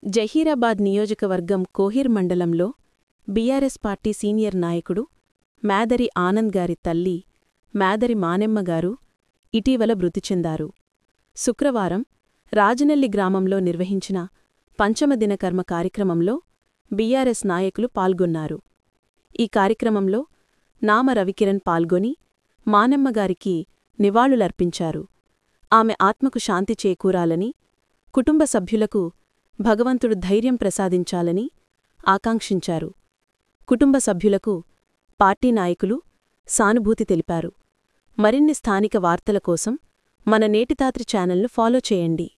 జహీరాబాద్ నియోజకవర్గం కోహిర్ మండలంలో BRS party senior నాయకుడు మేదరి ఆనంద్ గారి తల్లి మేదరి మానెమ్మగారు ఇటీవల మృతి చెందారు శుక్రవారం రాజనెల్లి గ్రామంలో నిర్వహించిన పంచమ దినకర్మ కార్యక్రమంలో బీఆర్ఎస్ నాయకులు పాల్గొన్నారు ఈ కార్యక్రమంలో నామ రవికిరణ్ పాల్గొని మానెమ్మగారికి నివాళులర్పించారు ఆమె ఆత్మకు శాంతి చేకూరాలని కుటుంబ సభ్యులకు భగవంతుడు ధైర్యం ప్రసాదించాలని ఆకాంక్షించారు కుటుంబ సభ్యులకు పార్టీ నాయకులు సానుభూతి తెలిపారు మరిన్ని స్థానిక వార్తల కోసం మన నేటితాత్రి ఛానల్ను ఫాలో చేయండి